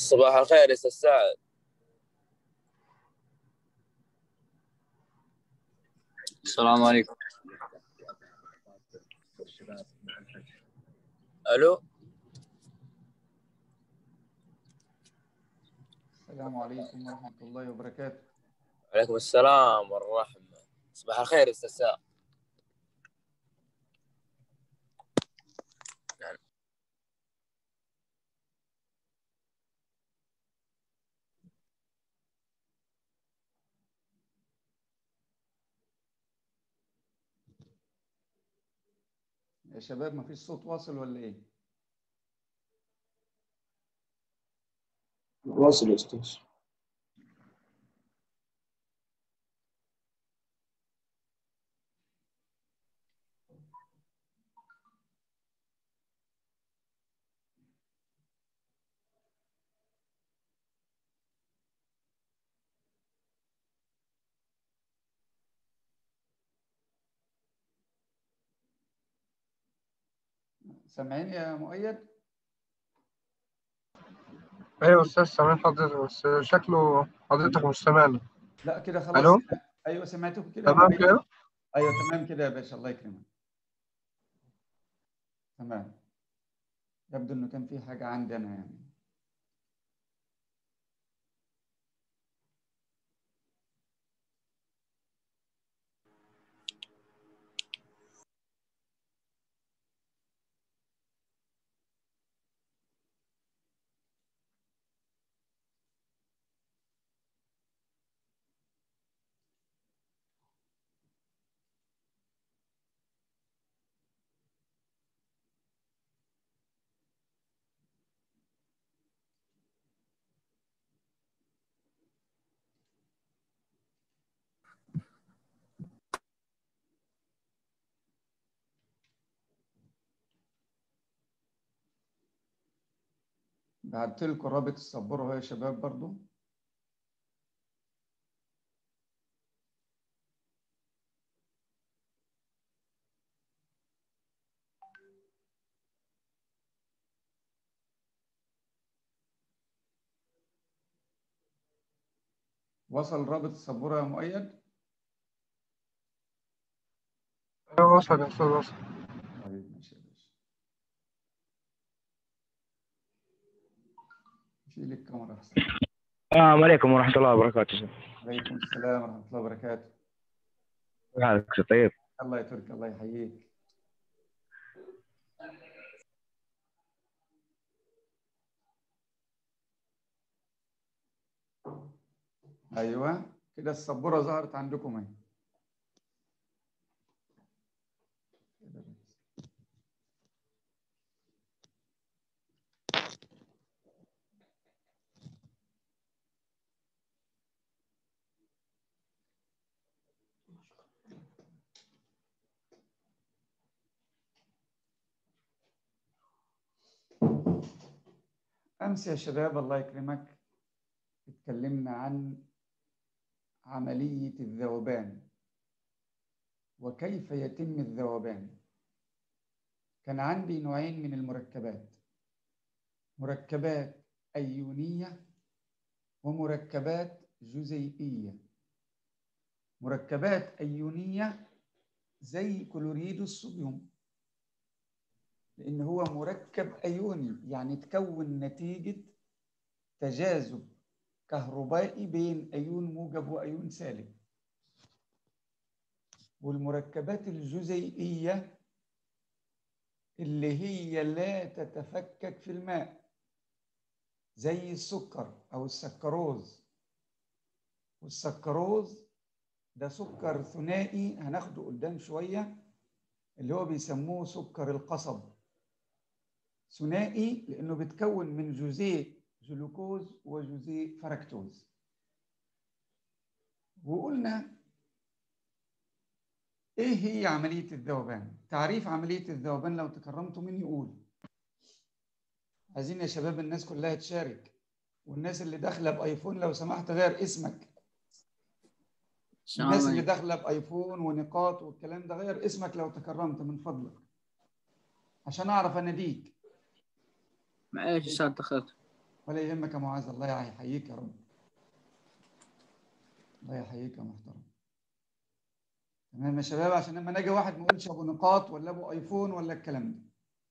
صباح الخير يا استاذ سعد السلام عليكم الو السلام عليكم ورحمة الله وبركاته وعليكم السلام والرحمه صباح الخير يا استاذ سعد يا شباب ما فيش صوت واصل ولا ايه؟ واصل يا استاذ سامعين يا مؤيد؟ ايوه استاذ سامعين حضرتك بس شكله حضرتك مش سامعني لا كده خلاص الو ايوه سمعتكم كده يا تمام مؤيد؟ كده ايوه تمام كده يا باشا الله يكرمك تمام يبدو انه كان في حاجة عندي انا يعني بعت لكم رابط السبورة اهو يا شباب برضو وصل رابط السبورة يا مؤيد؟ ايوه وصل يا استاذ وصل طيب ماشي يا باشا شيل الكاميرا احسن السلام عليكم ورحمة الله وبركاته عليكم السلام ورحمة الله وبركاته كيف حالك أخي طيب الله يترك الله يحييك ايوه كده السبوره ظهرت عندكم اهي كده بس. امس يا شباب الله يكرمك اتكلمنا عن عملية الذوبان وكيف يتم الذوبان كان عندي نوعين من المركبات مركبات أيونية ومركبات جزيئية مركبات أيونية زي كلوريد الصوديوم لأن هو مركب أيوني يعني تكون نتيجة تجاذب كهربائي بين أيون موجب وأيون سالب والمركبات الجزيئية اللي هي لا تتفكك في الماء زي السكر أو السكروز والسكروز ده سكر ثنائي هناخده قدام شوية اللي هو بيسموه سكر القصب ثنائي لأنه بيتكون من جزيء جلوكوز وجزيء فركتوز وقلنا ايه هي عملية الذوبان تعريف عملية الذوبان لو تكرمتوا مين يقول عايزين يا شباب الناس كلها تشارك والناس اللي داخله بايفون لو سمحت غير اسمك السلام الناس اللي عليكم داخله بايفون ونقاط والكلام ده غير اسمك لو تكرمت من فضلك عشان اعرف اناديك معلش استاذ دخلت ولا يهمك يا معاذ الله يحييك يا رب الله يحييك يا محترم تمام يا شباب عشان لما نجي واحد ما يقولش ابو نقاط ولا ابو ايفون ولا الكلام ده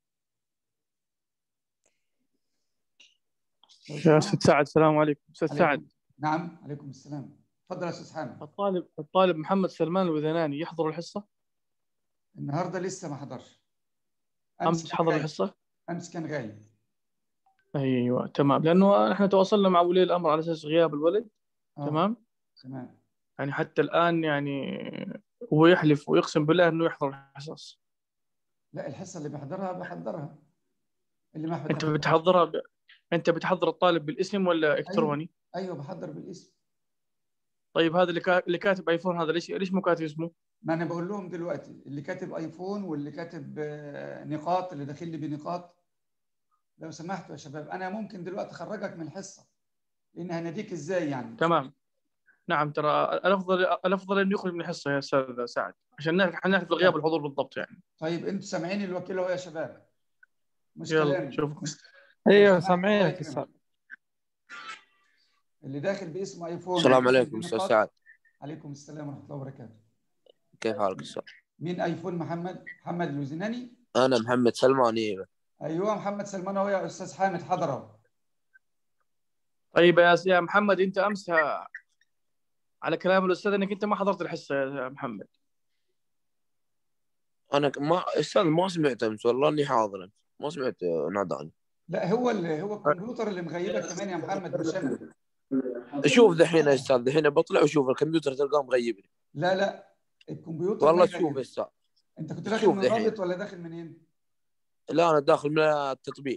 لو يا سمحت. استاذ سعد السلام عليكم استاذ عليكم- سعد نعم عليكم السلام تفضل يا استاذ حامد الطالب الطالب محمد سلمان الوذناني يحضر الحصه النهارده لسه ما حضرش امس كان حضر غايب. الحصه امس كان غايب ايوه تمام لانه احنا تواصلنا مع ولي الامر على اساس غياب الولد آه، تمام تمام يعني حتى الان يعني هو يحلف ويقسم بالله انه يحضر الحصص لا الحصه اللي بحضرها بحضرها اللي ما انت بحضرها- بتحضرها ب... انت بتحضر الطالب بالاسم ولا الكتروني ايوه بحضر بالاسم طيب هذا اللي, كا... اللي كاتب ايفون هذا ليش ليش مو كاتب اسمه ما انا بقول لهم دلوقتي اللي كاتب ايفون واللي كاتب آه، نقاط اللي داخل لي بنقاط لو سمحتوا يا شباب انا ممكن دلوقتي اخرجك من الحصه لان هناديك ازاي يعني تمام نعم ترى الافضل الافضل انه يخرج من الحصه يا استاذ سعد عشان نعرف نعرف الغياب والحضور بالضبط يعني طيب انتوا سامعين الوكيل اهو يا شباب مش يلا كلامي شوفكم ايوه سمحت، سامعينك الله يا يكرمك. استاذ اللي داخل باسم ايفون السلام وداخل عليكم استاذ بنقاط. سعد عليكم السلام ورحمه الله وبركاته كيف حالك استاذ؟ مين ايفون محمد محمد الوزناني انا محمد سلمان ايوه ايوه محمد سلمان اهو يا استاذ حامد حضر اهو طيب يا يا محمد انت امس ها- على كلام الاستاذ انك انت ما حضرت الحصه يا محمد انا ك- ما استاذ ما سمعت امس والله اني حاضر أمس. ما سمعت آه، ناداني لا هو اللي هو الكمبيوتر اللي مغيبك كمان يا محمد مش انا شوف دحين يا استاذ دحين بطلع وشوف الكمبيوتر تلقاه مغيبني لا لا الكمبيوتر والله ما شوف يغيبك. يا استاذ انت كنت داخل شوف من دحين. الرابط ولا داخل منين؟ لا انا داخل من التطبيق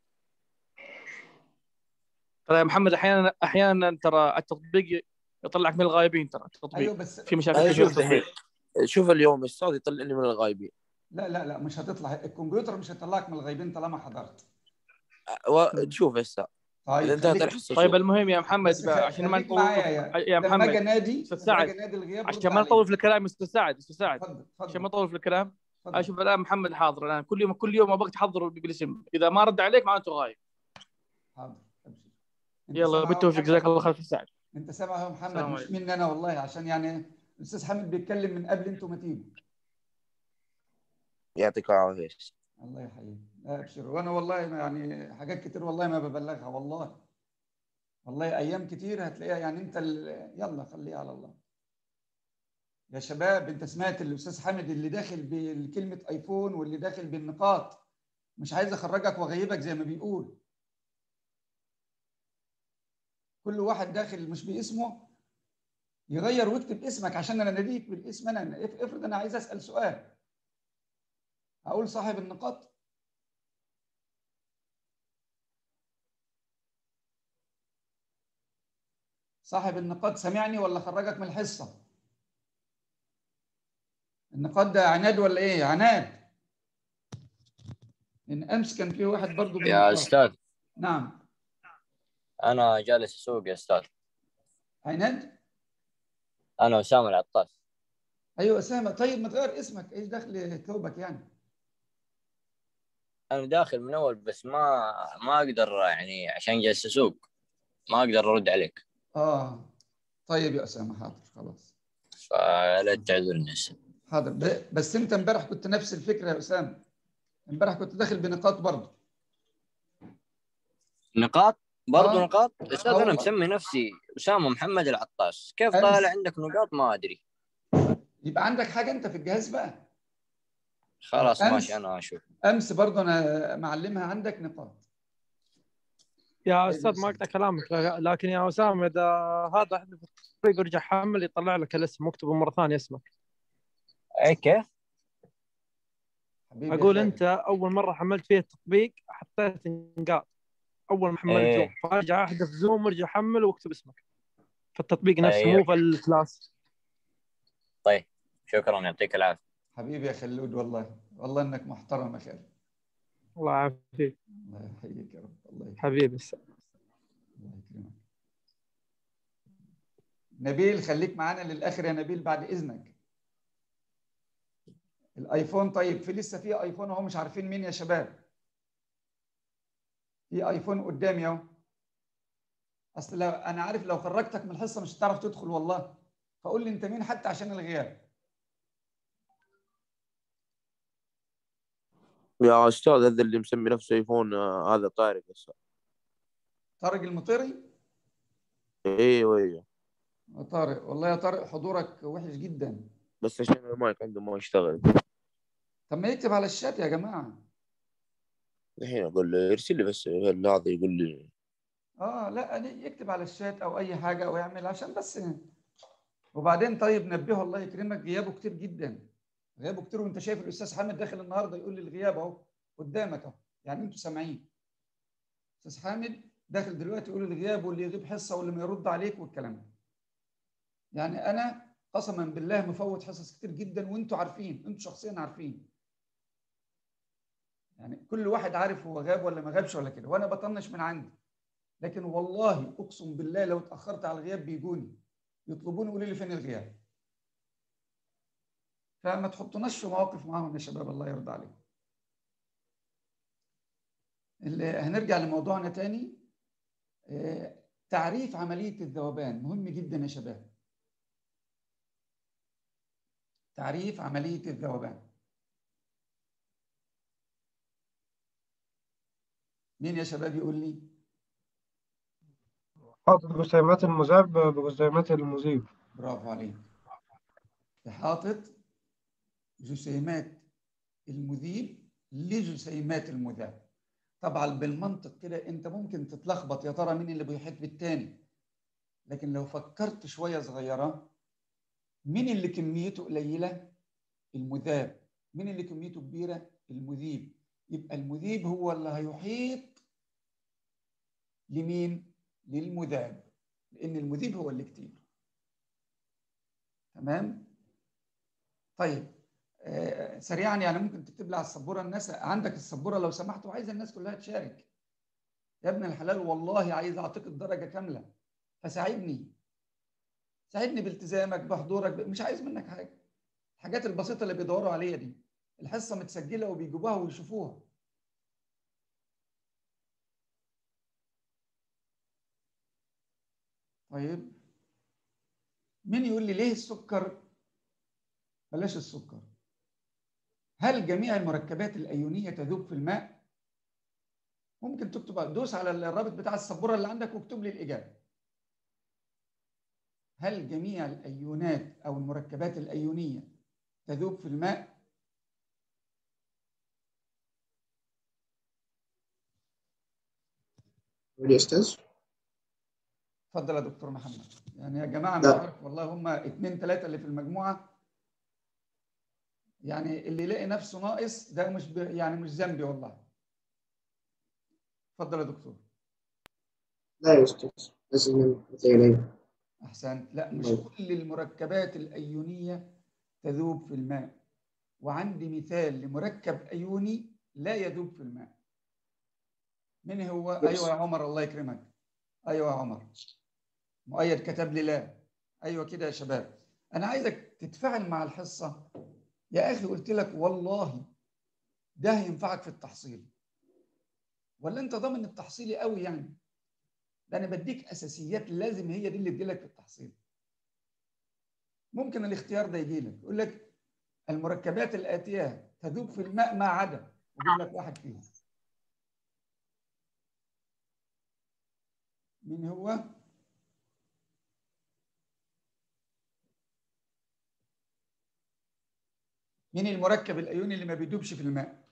ترى يا محمد احيانا احيانا ترى التطبيق يطلعك من الغايبين ترى ايوه التطبيق بس في مشاكل أي كثير شوف في التطبيق دحين شوف اليوم يا استاذ يطلعني من الغايبين لا لا لا مش هتطلع الكمبيوتر مش هيطلعك من الغايبين طالما حضرت و- شوف يا استاذ طيب اذا انتهت خليك- الحصه طيب شوف. المهم يا محمد بس خ- عشان ما خليك نطول معايا يا يا لما اجي محمد انادي أستاذ لما سعد، اجي انادي الغياب عشان رد ما عليا. نطول في الكلام استاذ سعد استاذ سعد اتفضل عشان ما اتفضل نطول في الكلام اتفضل اشوف الان محمد حاضر الان كل يوم كل يوم ابغاك تحضره بالاسم اذا ما رد عليك معناته غايب حاضر ابشر انت يلا سامع بالتوفيق يا جزاك محمد؟ الله خير في السعد انت سامع يا محمد السلام مش عليكم. مني انا والله عشان يعني الاستاذ حامد بيتكلم من قبل انتوا ما تيجوا يعطيك العافيه الله يحييك لا ابشر وانا والله ما يعني حاجات كتير والله ما ببلغها والله والله ايام كتير هتلاقيها يعني انت ال- يلا خليها على الله يا شباب انت سمعت الاستاذ حامد اللي داخل بكلمه ايفون واللي داخل بالنقاط مش عايز اخرجك واغيبك زي ما بيقول كل واحد داخل مش باسمه يغير ويكتب اسمك عشان انا ناديك بالاسم انا اف- افرض انا عايز اسال سؤال اقول صاحب النقاط صاحب النقاط سامعني ولا خرجك من الحصه النقاط ده عناد ولا ايه عناد ان امس كان في واحد برضو يا بالنقاط. استاذ نعم انا جالس اسوق يا استاذ عناد انا اسامه العطاس ايوه اسامه طيب ما تغير اسمك ايش دخل ثوبك يعني انا داخل من اول بس ما ما اقدر يعني عشان جالس اسوق ما اقدر ارد عليك اه طيب يا اسامه حاضر خلاص فلا تعذرني هسه حاضر ب- بس انت امبارح كنت نفس الفكره يا اسامه امبارح كنت داخل بنقاط برضه نقاط برضو آه. نقاط استاذ آه. انا مسمي نفسي اسامه محمد العطاس كيف أمس. طالع عندك نقاط ما ادري يبقى عندك حاجه انت في الجهاز بقى خلاص أمس. ماشي انا اشوف امس برضه انا معلمها عندك نقاط يا استاذ ما اقطع كلامك لكن يا اسامه اذا هذا احنا في التطبيق ورجع حمل يطلع لك الاسم مكتوب مره ثانيه اسمك اي كيف؟ حبيبي يا اقول خالد. انت اول مره حملت فيه التطبيق حطيت نقاط اول ما حملت إيه. زوم فارجع احذف زوم وارجع حمل واكتب اسمك في التطبيق نفسه أيوه. مو في الكلاس طيب شكرا يعطيك العافيه حبيبي يا خلود والله والله انك محترم يا خالد الله يعافيك الله يحييك يا رب الله يكرمك حبيبي استاذ الله يكرمك نبيل خليك معانا للاخر يا نبيل بعد اذنك الايفون طيب في لسه في ايفون اهو مش عارفين مين يا شباب في ايفون قدامي اهو اصل لو انا عارف لو خرجتك من الحصه مش هتعرف تدخل والله فقول لي انت مين حتى عشان الغياب يا استاذ هذا اللي مسمي نفسه ايفون آه، هذا طارق هسه طارق المطيري ايوه ايوه يا طارق والله يا طارق حضورك وحش جدا بس عشان المايك عنده ما يشتغل طب ما يكتب على الشات يا جماعه الحين اقول له يرسل لي بس هذا يقول لي اه لا يعني يكتب على الشات او اي حاجه او يعمل عشان بس وبعدين طيب نبهه الله يكرمك غيابه كتير جدا غيابه كتير وانت شايف الاستاذ حامد داخل النهارده يقول لي الغياب اهو قدامك اهو يعني انتوا سامعين استاذ حامد داخل دلوقتي يقول الغياب واللي يغيب حصه واللي ما يرد عليك والكلام ده يعني انا قسما بالله مفوت حصص كتير جدا وانتوا عارفين انتوا شخصيا عارفين يعني كل واحد عارف هو غاب ولا ما غابش ولا كده وانا بطنش من عندي لكن والله اقسم بالله لو اتاخرت على الغياب بيجوني يطلبوني يقولوا لي فين الغياب فما تحطوناش في مواقف معاهم يا شباب الله يرضى عليكم اللي هنرجع لموضوعنا تاني آه، تعريف عملية الذوبان مهم جدا يا شباب تعريف عملية الذوبان مين يا شباب يقول لي حاطط جسيمات المذاب بجسيمات المذيب برافو عليك إحاطة جسيمات المذيب لجسيمات المذاب طبعا بالمنطق كده انت ممكن تتلخبط يا ترى مين اللي بيحيط بالتاني لكن لو فكرت شوية صغيرة مين اللي كميته قليلة المذاب مين اللي كميته كبيرة المذيب يبقى المذيب هو اللي هيحيط لمين للمذاب لأن المذيب هو اللي كتير تمام طيب آه سريعا يعني ممكن تكتب لي على السبوره الناس عندك السبوره لو سمحت وعايز الناس كلها تشارك يا ابن الحلال والله عايز اعطيك الدرجه كامله فساعدني ساعدني بالتزامك بحضورك ب... مش عايز منك حاجه الحاجات البسيطه اللي بيدوروا عليها دي الحصه متسجله وبيجيبوها ويشوفوها طيب مين يقول لي ليه السكر بلاش السكر هل جميع المركبات الايونيه تذوب في الماء ممكن تكتب دوس على الرابط بتاع السبوره اللي عندك واكتب لي الاجابه هل جميع الايونات او المركبات الايونيه تذوب في الماء يا استاذ اتفضل يا دكتور محمد يعني يا جماعه مش لا. عارف والله هم اثنين ثلاثه اللي في المجموعه يعني اللي يلاقي نفسه ناقص ده مش ب... يعني مش ذنبي والله اتفضل يا دكتور لا يا استاذ لازم متهيألي احسنت لا مش طيب. كل المركبات الايونيه تذوب في الماء وعندي مثال لمركب ايوني لا يذوب في الماء من هو بس. ايوه يا عمر الله يكرمك ايوه يا عمر مؤيد كتب لي لا ايوه كده يا شباب انا عايزك تتفاعل مع الحصه يا اخي قلت لك والله ده هينفعك في التحصيل ولا انت ضامن التحصيلي قوي يعني ده انا بديك اساسيات لازم هي دي اللي تجيلك في التحصيل ممكن الاختيار ده يجي لك يقول لك المركبات الاتيه تذوب في الماء ما عدا ويجيب لك واحد فيهم مين هو مين المركب الايوني اللي ما بيدوبش في الماء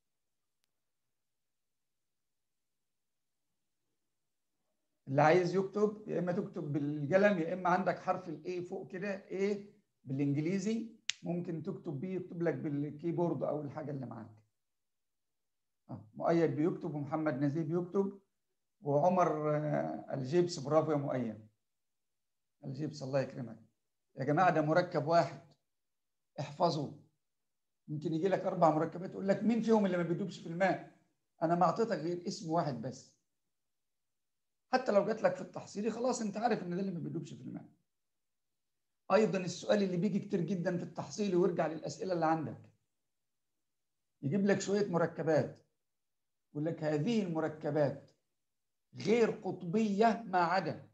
اللي عايز يكتب يا اما تكتب بالقلم يا اما عندك حرف الاي فوق كده ايه بالانجليزي ممكن تكتب بيه يكتب لك بالكيبورد او الحاجه اللي معاك آه. مؤيد بيكتب ومحمد نزيه بيكتب وعمر آه، الجيبس برافو يا مؤيد الجيبس الله يكرمك يا جماعه ده مركب واحد احفظه يمكن يجي لك اربع مركبات يقول لك مين فيهم اللي ما بيدوبش في الماء انا ما اعطيتك غير اسم واحد بس حتى لو جات لك في التحصيلي خلاص انت عارف ان ده اللي ما بيدوبش في الماء ايضا السؤال اللي بيجي كتير جدا في التحصيلي وارجع للاسئله اللي عندك يجيب لك شويه مركبات يقول لك هذه المركبات غير قطبية ما عدا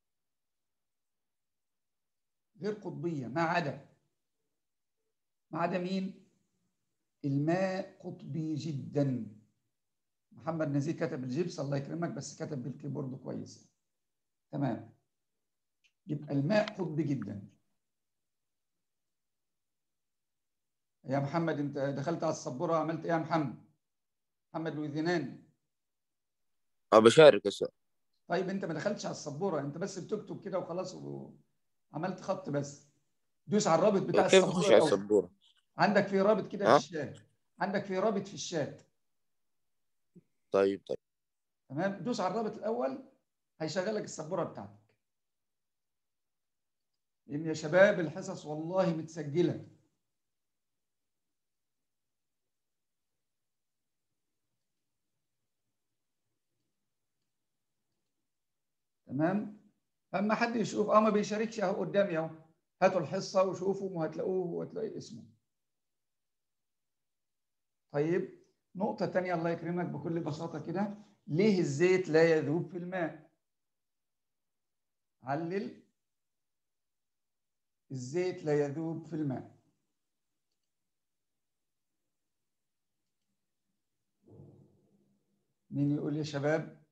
غير قطبية ما عدا ما عدا مين؟ الماء قطبي جدا محمد نزيه كتب الجبس الله يكرمك بس كتب بالكيبورد كويس تمام يبقى الماء قطبي جدا يا محمد انت دخلت على السبوره عملت ايه يا محمد محمد لويذينان أه بشارك هسه طيب انت ما دخلتش على السبوره انت بس بتكتب كده وخلاص وعملت خط بس دوس على الرابط بتاع كيف السبوره أخش على الأول. السبورة؟ عندك في رابط كده في ها؟ الشات عندك في رابط في الشات طيب طيب تمام دوس على الرابط الاول هيشغلك السبوره بتاعتك لان يا شباب الحصص والله متسجله تمام اما حد يشوف اه ما بيشاركش اهو قدامي اهو هاتوا الحصه وشوفوا وهتلاقوه وهتلاقي اسمه طيب نقطة تانية الله يكرمك بكل بساطة كده ليه الزيت لا يذوب في الماء؟ علل الزيت لا يذوب في الماء مين يقول يا شباب؟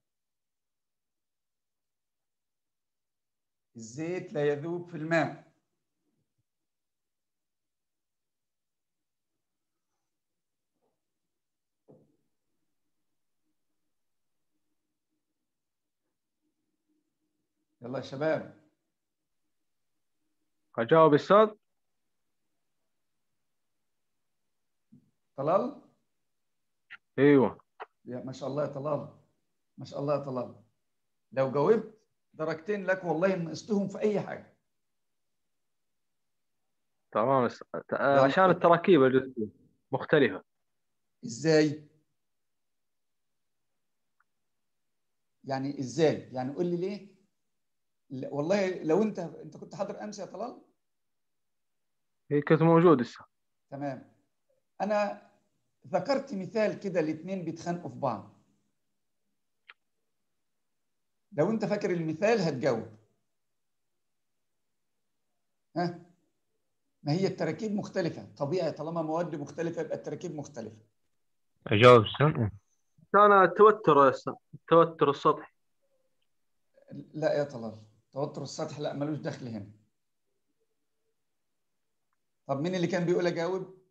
الزيت لا يذوب في الماء يلا يا شباب اجاوب استاذ طلال ايوه يا ما شاء الله يا طلال ما شاء الله يا طلال لو جاوبت درجتين لك والله نقصتهم في اي حاجه تمام أستاذ. آه، عشان التراكيب الجزئيه مختلفه ازاي يعني ازاي يعني قول لي ليه لا والله لو انت انت كنت حاضر امس يا طلال هي كنت موجود استاذ تمام انا ذكرت مثال كده الاثنين بيتخانقوا في بعض لو انت فاكر المثال هتجاوب ها ما هي التراكيب مختلفة طبيعي طالما مواد مختلفة يبقى التراكيب مختلفة أجاوب استاذ كان التوتر يا استاذ التوتر السطحي لا يا طلال توتر السطح لا ملوش دخل هنا طب مين اللي كان بيقول اجاوب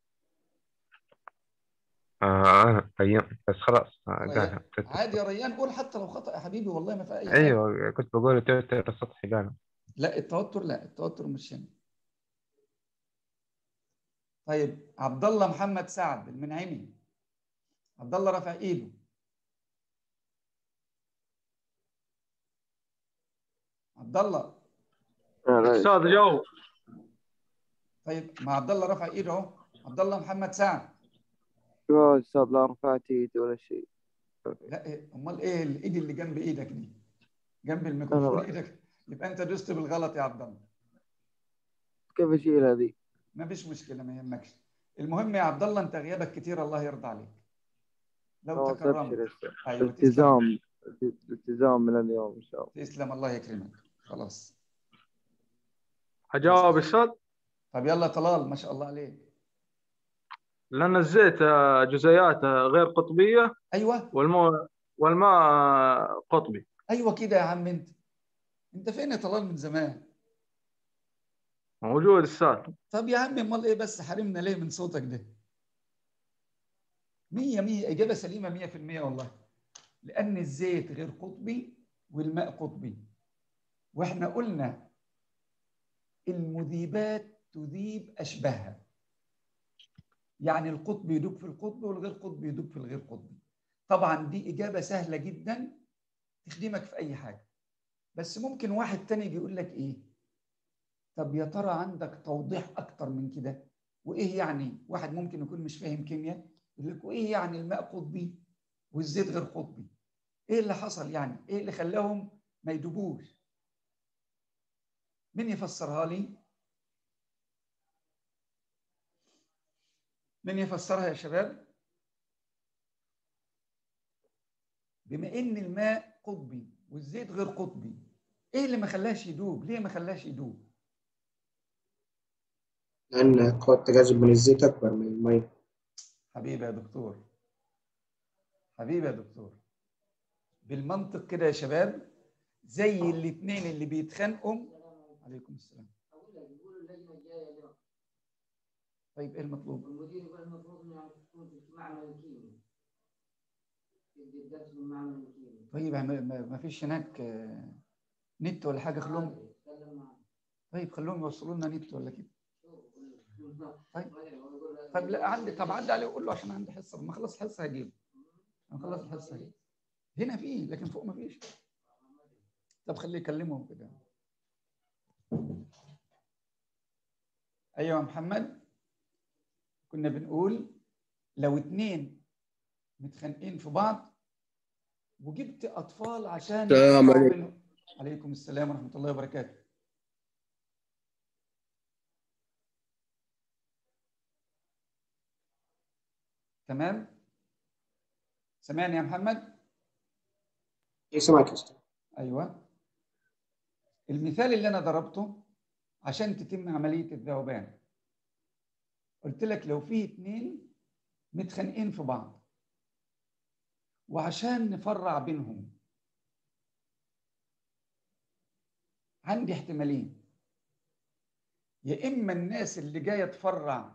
آه أنا أيام بس خلاص آه، والله قالها عادي يا ريان قول حتى لو خطأ يا حبيبي والله ما في اي حاجة أيوه كنت بقول تويتر السطحي قالها لا التوتر لا التوتر مش هنا طيب عبد الله محمد سعد المنعمي عبد الله رفع ايده عبد الله استاذ جاوب طيب ما عبد الله رفع ايده اهو عبد الله محمد سعد يا استاذ لا رفعت ايدي ولا شيء لا إيه، امال ايه الايد اللي جنب ايدك دي جنب الميكروفون أنا- ايدك يبقى انت دوست بالغلط يا عبد الله كيف اشيل هذه؟ ما فيش مشكله ما يهمكش المهم يا عبد الله انت غيابك كتير الله يرضى عليك لو خلاص تكرمت ابشر يا أستاذ. ايوه تسلم التزام التزام من اليوم ان شاء الله تسلم الله يكرمك خلاص اجاوب استاذ طب يلا طلال ما شاء الله عليك لان الزيت آه، جزيئاته غير قطبيه ايوه والماء والماء آه، قطبي ايوه كده يا عم انت انت فين يا طلال من زمان موجود استاذ طب يا عم امال ايه بس حرمنا ليه من صوتك ده مية مية إجابة سليمة مية في المية والله لأن الزيت غير قطبي والماء قطبي وإحنا قلنا المذيبات تذيب أشباهها يعني القطب يدوب في القطب والغير قطب يدوب في الغير قطبي طبعا دي إجابة سهلة جدا تخدمك في أي حاجة بس ممكن واحد تاني يجي يقول لك إيه طب يا ترى عندك توضيح أكتر من كده وإيه يعني واحد ممكن يكون مش فاهم كيمياء يقول لك وايه يعني الماء قطبي والزيت غير قطبي ايه اللي حصل يعني ايه اللي خلاهم ما يدوبوش مين يفسرها لي مين يفسرها يا شباب بما ان الماء قطبي والزيت غير قطبي ايه اللي ما خلاش يدوب ليه ما خلاش يدوب لأن قوة التجاذب من الزيت أكبر من المية حبيبي يا دكتور حبيبي يا دكتور بالمنطق كده يا شباب زي الاثنين اللي بيتخانقوا عليكم السلام طيب ايه المطلوب؟ المدير يقول المفروض انها تكون في معمل كيمي يدي الدرس من معمل كيمي طيب ما- ما ما فيش هناك آه، نت ولا حاجه خلوهم تكلم معه طيب خلوهم يوصلوا لنا نت ولا كده طيب طيب طب لا عندي طب عدى عليه وقول له عشان عندي حصه لما اخلص الحصه هجيبه لما اخلص الحصه هجيبه هنا فيه لكن فوق ما فيش طب خليه يكلمهم كده ايوه يا محمد كنا بنقول لو اتنين متخانقين في بعض وجبت اطفال عشان السلام يطلعوا عليكم. بينهم. عليكم السلام ورحمه الله وبركاته تمام سامعني يا محمد إيه سمعك يا أستاذ ايوه المثال اللي انا ضربته عشان تتم عمليه الذوبان قلت لك لو في اتنين متخانقين في بعض وعشان نفرع بينهم عندي احتمالين يا اما الناس اللي جايه تفرع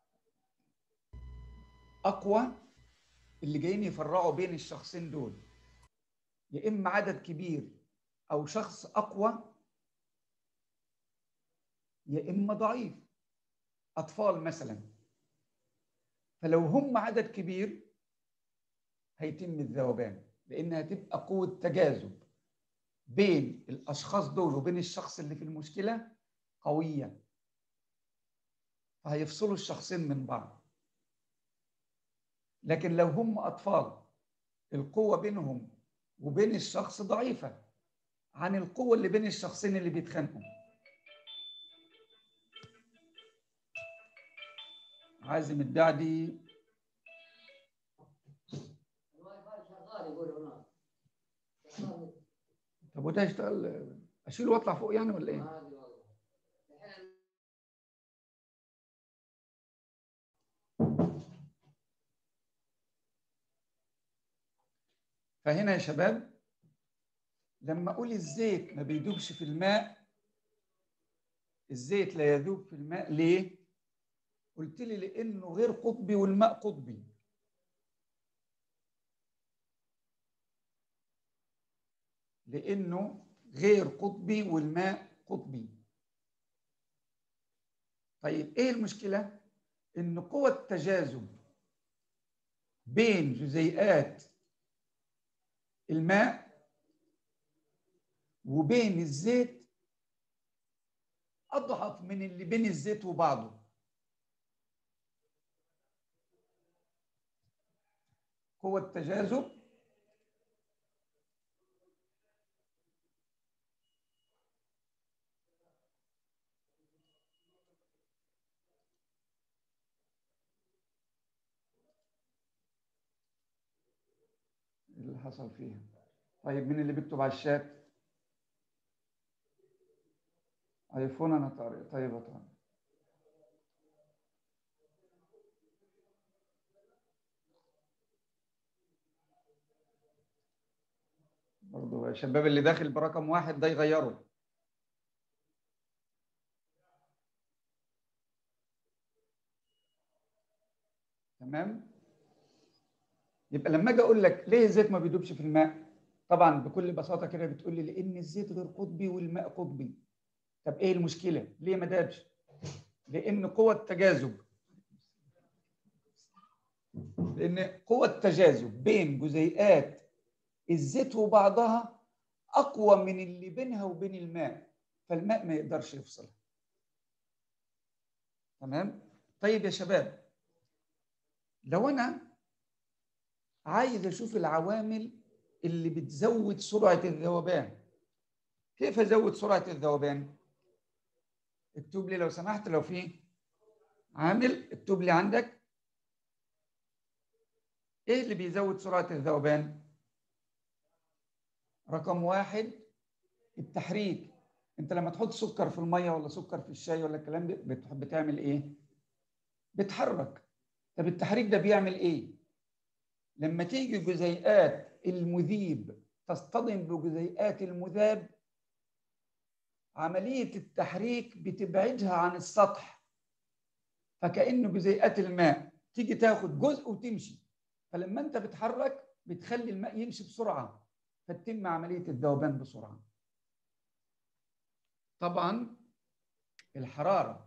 اقوى اللي جايين يفرعوا بين الشخصين دول يا اما عدد كبير او شخص اقوى يا اما ضعيف اطفال مثلا فلو هم عدد كبير هيتم الذوبان لان هتبقى قوه تجاذب بين الاشخاص دول وبين الشخص اللي في المشكله قويه فهيفصلوا الشخصين من بعض لكن لو هم اطفال القوه بينهم وبين الشخص ضعيفه عن القوه اللي بين الشخصين اللي بيتخانقوا عازم الدعدي الواي فاي شغال يقول هناك شغال طب وده يشتغل اشيله واطلع فوق يعني ولا ايه؟ عادي والله الحين فهنا يا شباب لما اقول الزيت ما بيدوبش في الماء الزيت لا يذوب في الماء ليه؟ قلت لي لانه غير قطبي والماء قطبي لانه غير قطبي والماء قطبي طيب ايه المشكله ان قوة التجاذب بين جزيئات الماء وبين الزيت اضعف من اللي بين الزيت وبعضه قوة التجاذب اللي حصل فيها طيب مين اللي بيكتب على الشات ايفون انا طارق طيب يا طارق برضه الشباب اللي داخل برقم واحد ده يغيره تمام يبقى لما اجي اقول لك ليه الزيت ما بيدوبش في الماء طبعا بكل بساطه كده بتقول لي لان الزيت غير قطبي والماء قطبي طب ايه المشكله ليه ما دابش لان قوه التجاذب لان قوه التجاذب بين جزيئات الزيت وبعضها اقوى من اللي بينها وبين الماء فالماء ما يقدرش يفصلها تمام طيب يا شباب لو انا عايز اشوف العوامل اللي بتزود سرعه الذوبان كيف ازود سرعه الذوبان اكتب لي لو سمحت لو في عامل اكتب لي عندك ايه اللي بيزود سرعه الذوبان رقم واحد التحريك انت لما تحط سكر في الميه ولا سكر في الشاي ولا الكلام ده بت- بتعمل ايه بتحرك طب التحريك ده بيعمل ايه لما تيجي جزيئات المذيب تصطدم بجزيئات المذاب عملية التحريك بتبعدها عن السطح فكأنه جزيئات الماء تيجي تاخد جزء وتمشي فلما انت بتحرك بتخلي الماء يمشي بسرعة فتتم عملية الذوبان بسرعة طبعا الحرارة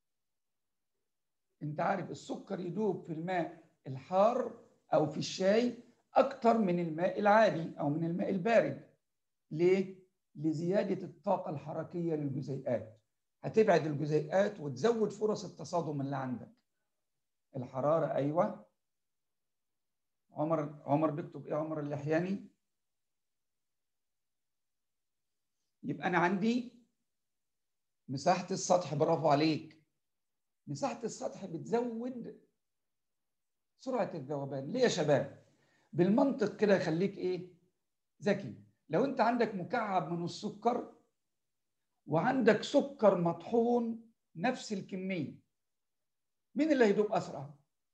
انت عارف السكر يدوب في الماء الحار او في الشاي اكتر من الماء العادي او من الماء البارد ليه لزياده الطاقه الحركيه للجزيئات هتبعد الجزيئات وتزود فرص التصادم اللي عندك الحراره ايوه عمر عمر بيكتب ايه عمر اللحياني يبقى انا عندي مساحه السطح برافو عليك مساحه السطح بتزود سرعه الذوبان ليه يا شباب بالمنطق كده يخليك ايه ذكي لو انت عندك مكعب من السكر وعندك سكر مطحون نفس الكميه مين اللي هيدوب اسرع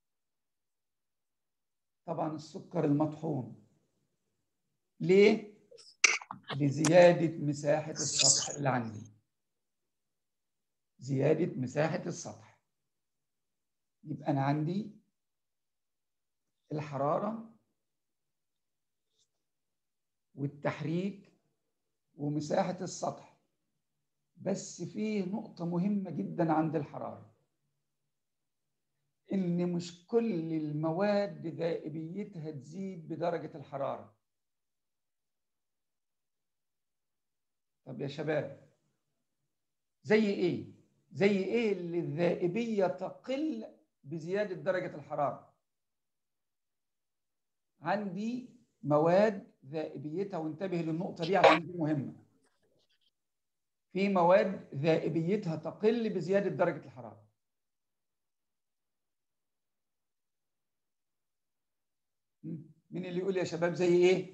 طبعا السكر المطحون ليه لزياده مساحه السطح اللي عندي زياده مساحه السطح يبقى انا عندي الحراره والتحريك ومساحه السطح بس فيه نقطه مهمه جدا عند الحراره ان مش كل المواد ذائبيتها تزيد بدرجه الحراره طب يا شباب زي ايه زي ايه اللي الذائبيه تقل بزياده درجه الحراره عندي مواد ذائبيتها وانتبه للنقطه دي عشان دي مهمه في مواد ذائبيتها تقل بزياده درجه الحراره مين اللي يقول يا شباب زي ايه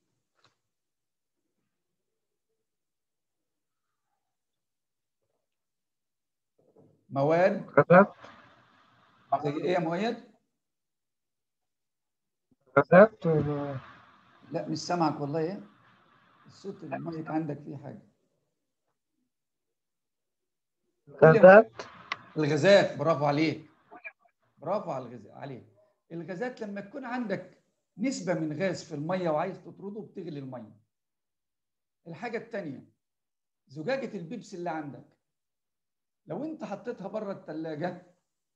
مواد غازات زي ايه يا مؤيد غازات ولا- لا مش سامعك والله ايه الصوت المايك عندك فيه حاجه غازات الغازات برافو عليك برافو على الغذاء عليك الغازات لما تكون عندك نسبة من غاز في المية وعايز تطرده بتغلي المية الحاجة التانية زجاجة البيبسي اللي عندك لو انت حطيتها بره التلاجة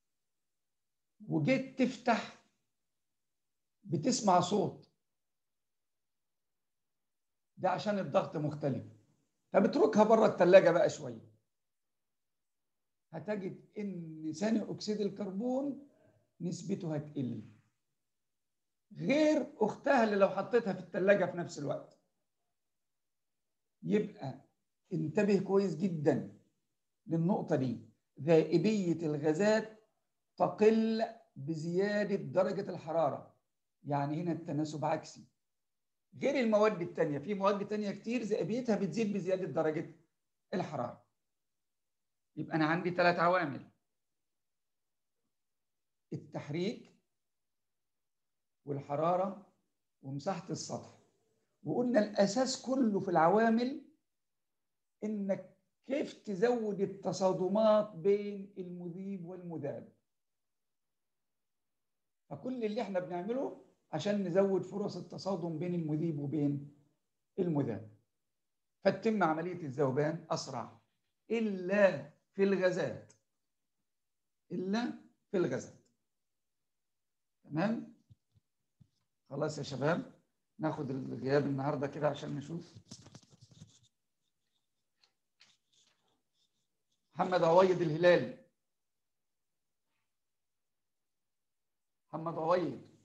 وجيت تفتح بتسمع صوت ده عشان الضغط مختلف طب اتركها بره التلاجة بقى شوية هتجد ان ثاني اكسيد الكربون نسبته هتقل غير اختها اللي لو حطيتها في الثلاجه في نفس الوقت يبقى انتبه كويس جدا للنقطه دي ذائبيه الغازات تقل بزياده درجه الحراره يعني هنا التناسب عكسي غير المواد التانية في مواد تانية كتير ذائبيتها بتزيد بزياده درجه الحراره يبقى انا عندي ثلاث عوامل التحريك والحراره ومساحه السطح وقلنا الاساس كله في العوامل انك كيف تزود التصادمات بين المذيب والمذاب فكل اللي احنا بنعمله عشان نزود فرص التصادم بين المذيب وبين المذاب فتتم عمليه الذوبان اسرع الا في الغازات الا في الغازات تمام خلاص يا شباب ناخد الغياب النهارده كده عشان نشوف محمد عويد الهلالي محمد عويد